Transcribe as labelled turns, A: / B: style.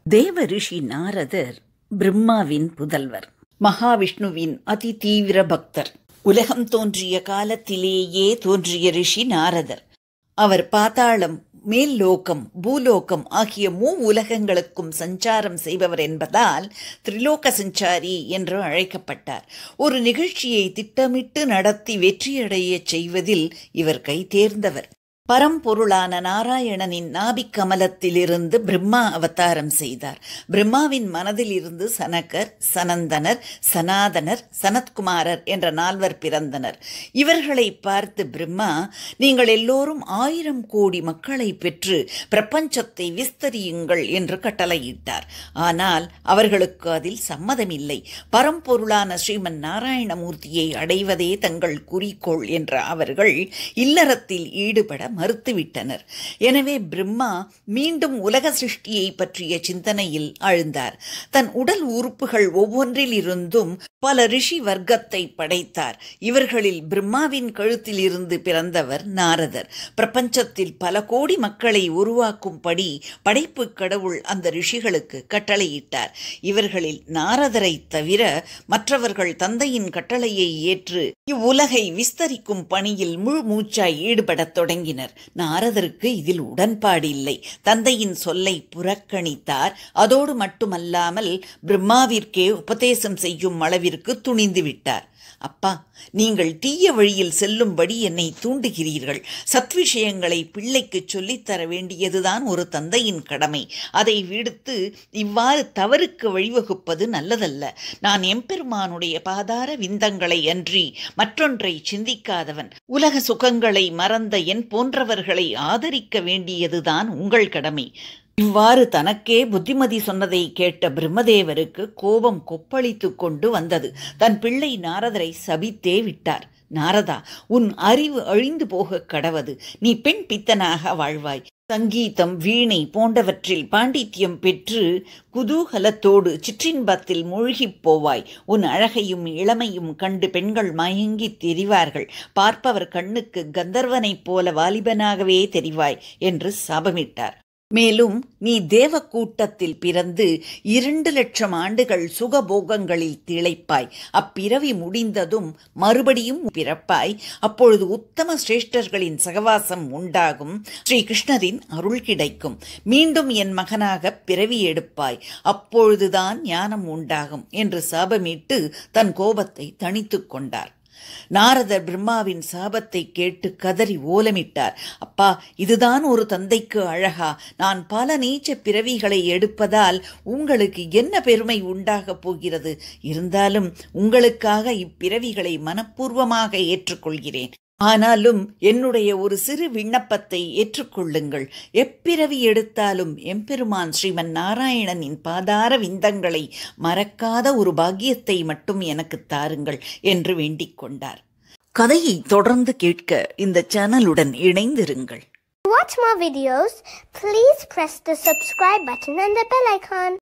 A: தேவ ரிஷி நாரதர் பிரம்மாவின் புதல்வர் மகாவிஷ்ணுவின் அதி தீவிர பக்தர் உலகம் தோன்றிய காலத்திலேயே தோன்றிய ரிஷி நாரதர் அவர் பாதாளம் மேல் லோகம் பூலோகம் ஆகிய மூ உலகங்களுக்கும் சஞ்சாரம் செய்பவர் என்பதால் திரிலோக சஞ்சாரி என்று அழைக்கப்பட்டார் ஒரு நிகழ்ச்சியை திட்டமிட்டு நடத்தி வெற்றியடையச் செய்வதில் இவர் கை தேர்ந்தவர் பரம்பொருளான நாராயணனின் நாபிக் கமலத்திலிருந்து பிரம்மா அவதாரம் செய்தார் பிரம்மாவின் மனதில் இருந்து சனகர் சனந்தனர் சனாதனர் சனத்குமாரர் என்ற நால்வர் பிறந்தனர் இவர்களை பார்த்து பிரம்மா நீங்கள் எல்லோரும் ஆயிரம் கோடி மக்களை பெற்று பிரபஞ்சத்தை விஸ்தரியுங்கள் என்று கட்டளையிட்டார் ஆனால் அவர்களுக்கு அதில் சம்மதமில்லை பரம்பொருளான ஸ்ரீமன் நாராயணமூர்த்தியை அடைவதே தங்கள் குறிக்கோள் என்ற அவர்கள் இல்லறத்தில் ஈடுபட மறுத்துவிட்டனர் எனவே பிரம்மா மீண்டும் உலக சிருஷ்டியை பற்றிய சிந்தனையில் ஆழ்ந்தார் தன் உடல் உறுப்புகள் ஒவ்வொன்றில் இருந்தும் பல ரிஷி வர்க்கத்தை படைத்தார் இவர்களில் பிரம்மாவின் கழுத்தில் இருந்து பிறந்தவர் நாரதர் பிரபஞ்சத்தில் பல கோடி மக்களை உருவாக்கும்படி படைப்பு கடவுள் அந்த ரிஷிகளுக்கு கட்டளையிட்டார் இவர்களில் நாரதரை தவிர மற்றவர்கள் தந்தையின் கட்டளையை ஏற்று இவ்வுலகை விஸ்தரிக்கும் பணியில் முழு மூச்சாய் ஈடுபடத் தொடங்கினர் நாரதருக்கு இதில் உடன்பாடு இல்லை தந்தையின் சொல்லை புறக்கணித்தார் அதோடு மட்டுமல்லாமல் பிரம்மாவிற்கே உபதேசம் செய்யும் அளவிற்கு துணிந்து விட்டார் அப்பா நீங்கள் தீய வழியில் செல்லும்படி என்னை தூண்டுகிறீர்கள் சத்விஷயங்களை பிள்ளைக்கு சொல்லித்தர வேண்டியதுதான் ஒரு தந்தையின் கடமை அதை விடுத்து இவ்வாறு தவறுக்கு வழிவகுப்பது நல்லதல்ல நான் எம்பெருமானுடைய பாதார விந்தங்களை அன்றி மற்றொன்றை சிந்திக்காதவன் உலக சுகங்களை மறந்த என் போன்றவர்களை ஆதரிக்க வேண்டியதுதான் உங்கள் கடமை இவ்வாறு தனக்கே புத்திமதி சொன்னதை கேட்ட பிரம்மதேவருக்கு கோபம் கொப்பளித்து கொண்டு வந்தது தன் பிள்ளை நாரதரை சபித்தே விட்டார் நாரதா உன் அறிவு அழிந்து போக கடவது நீ பெண் பித்தனாக வாழ்வாய் சங்கீதம் வீணை போன்றவற்றில் பாண்டித்யம் பெற்று குதூகலத்தோடு சிற்றின்பத்தில் மூழ்கிப் போவாய் உன் அழகையும் இளமையும் கண்டு பெண்கள் மயங்கித் தெரிவார்கள் பார்ப்பவர் கண்ணுக்கு கந்தர்வனைப் போல வாலிபனாகவே தெரிவாய் என்று சாபமிட்டார் மேலும் நீ தேவ கூட்டத்தில் பிறந்து இரண்டு லட்சம் ஆண்டுகள் சுகபோகங்களில் திளைப்பாய் அப்பிறவி முடிந்ததும் மறுபடியும் பிறப்பாய் அப்பொழுது உத்தம சிரேஷ்டர்களின் சகவாசம் உண்டாகும் ஸ்ரீ கிருஷ்ணரின் அருள் கிடைக்கும் மீண்டும் என் மகனாக பிறவி எடுப்பாய் அப்பொழுதுதான் ஞானம் உண்டாகும் என்று சாபமிட்டு தன் கோபத்தை தணித்து கொண்டார் நாரதர் பிரம்மாவின் சாபத்தை கேட்டு கதறி ஓலமிட்டார் அப்பா இதுதான் ஒரு தந்தைக்கு அழகா நான் பல நீச்ச பிறவிகளை எடுப்பதால் உங்களுக்கு என்ன பெருமை உண்டாகப் போகிறது இருந்தாலும் உங்களுக்காக இப்பிறவிகளை மனப்பூர்வமாக ஏற்றுக்கொள்கிறேன் ஆனாலும் என்னுடைய ஒரு சிறு விண்ணப்பத்தை ஏற்றுக்கொள்ளுங்கள் எப்பிறவி எடுத்தாலும் எம்பெருமான் ஸ்ரீமன் நாராயணனின் பாதார விந்தங்களை மறக்காத ஒரு பாக்கியத்தை மட்டும் எனக்கு தாருங்கள் என்று வேண்டிக் கொண்டார் கதையை தொடர்ந்து கேட்க இந்த சேனலுடன் இணைந்திருங்கள்
B: To watch more videos, please press the subscribe button and the bell icon.